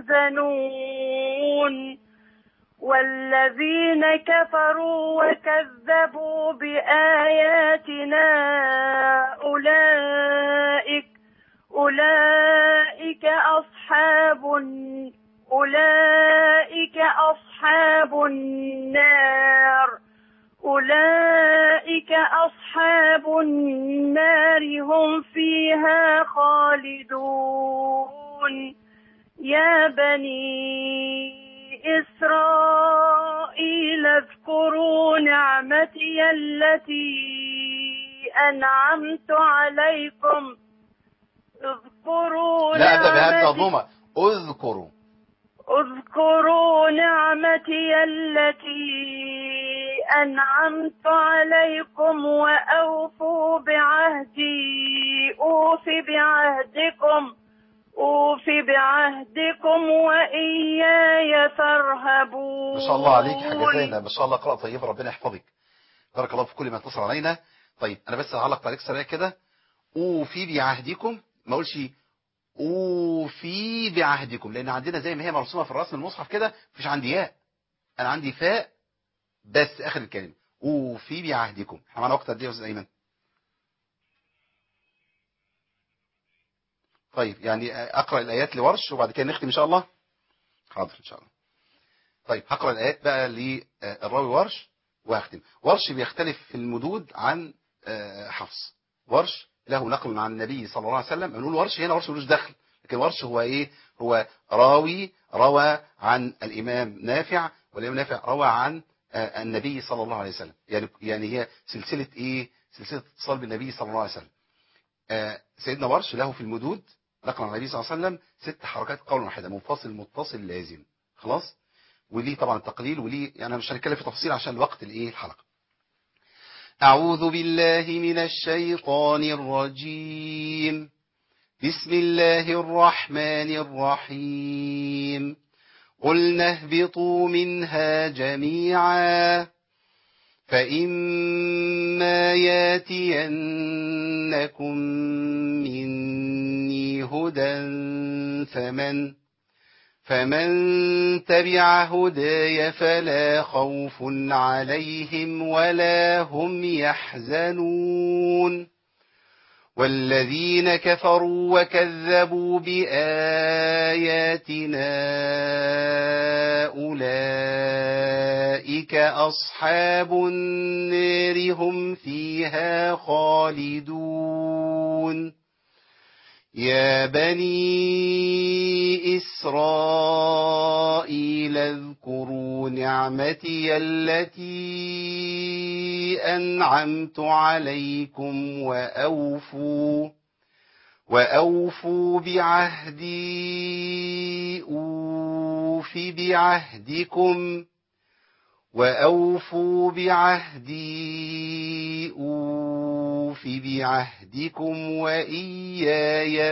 Speaker 9: يحزنون والذين كفروا وكذبوا بآياتنا أولئك أولئك أصحاب الن- أولئك أصحاب النار أولئك أصحاب النار هم فيها خالدون يا بني إسرائيل اذكروا نعمتي التي أنعمت عليكم اذكروا
Speaker 3: لا ابدا بهذا
Speaker 9: نعمتي
Speaker 3: الضمه اذكروا
Speaker 9: اذكروا نعمتي التي أنعمت عليكم وأوفوا بعهدي أوف بعهدكم أوف بعهدكم وإياي فارهبون
Speaker 3: ما شاء الله عليك حاجه زينب ما شاء الله قراءه طيبه ربنا يحفظك بارك الله في كل ما اتصل علينا طيب انا بس هعلق عليك سريع كده اوفي بعهدكم ما اقولش اوفي بعهدكم لان عندنا زي ما هي مرسومه في الرسم المصحف كده مفيش عندي ياء انا عندي فاء بس اخر الكلمه اوفي بعهدكم احنا معانا وقت قد ايه يا استاذ ايمن طيب يعني اقرا الايات لورش وبعد كده نختم ان شاء الله حاضر ان شاء الله طيب هقرا الايات بقى للراوي ورش وهختم ورش بيختلف في المدود عن آه، حفص ورش له نقل عن النبي صلى الله عليه وسلم بنقول ورش هنا ورش ملوش دخل لكن ورش هو ايه هو راوي روى عن الامام نافع والامام نافع روى عن آه، النبي صلى الله عليه وسلم يعني يعني هي سلسله ايه سلسله اتصال بالنبي صلى الله عليه وسلم آه، سيدنا ورش له في المدود نقل عن النبي صلى الله عليه وسلم ست حركات قول واحده منفصل متصل لازم خلاص وليه طبعا التقليل وليه يعني أنا مش هنتكلم في تفصيل عشان الوقت الايه الحلقه أعوذ بالله من الشيطان الرجيم بسم الله الرحمن الرحيم قلنا اهبطوا منها جميعا فإما ياتينكم مني هدى فمن فمن تبع هداي فلا خوف عليهم ولا هم يحزنون والذين كفروا وكذبوا بآياتنا أولئك أصحاب النار هم فيها خالدون يا بني إسرائيل اذكروا نعمتي التي أنعمت عليكم وأوفوا وأوفوا بعهدي أوف بعهدكم وأوفوا بعهدي أوف بعهدكم وإياي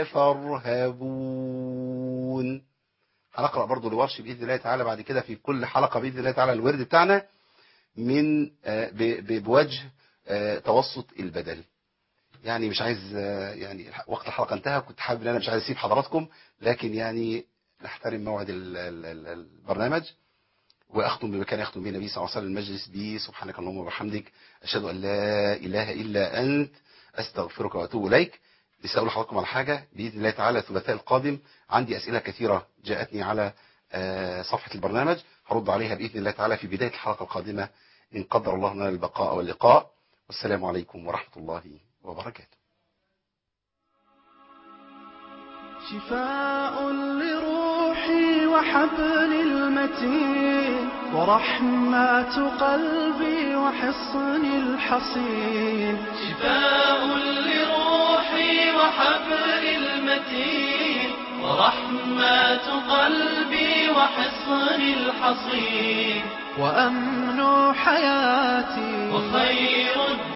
Speaker 3: فارهبون هنقرأ برضو لورش بإذن الله تعالى بعد كده في كل حلقة بإذن الله تعالى الورد بتاعنا من آه، ب- ب- بوجه آه، توسط البدل يعني مش عايز آه، يعني الح- وقت الحلقة انتهى كنت حابب ان انا مش عايز اسيب حضراتكم لكن يعني نحترم موعد ال- ال- ال- البرنامج واختم بما كان يختم به النبي صلى الله عليه وسلم المجلس بي سبحانك اللهم وبحمدك اشهد ان لا اله الا انت استغفرك واتوب اليك لسه اقول لحضراتكم على حاجه باذن الله تعالى الثلاثاء القادم عندي اسئله كثيره جاءتني على آه، صفحه البرنامج هرد عليها باذن الله تعالى في بدايه الحلقه القادمه ان قدر الله لنا البقاء واللقاء والسلام عليكم ورحمه الله وبركاته
Speaker 1: شفاء لروحي وحبل المتين ورحمة قلبي وحصن الحصين
Speaker 2: شفاء لروحي وحبل المتين ورحمة قلبي وحصن الحصين
Speaker 1: وأمن حياتي
Speaker 2: وخير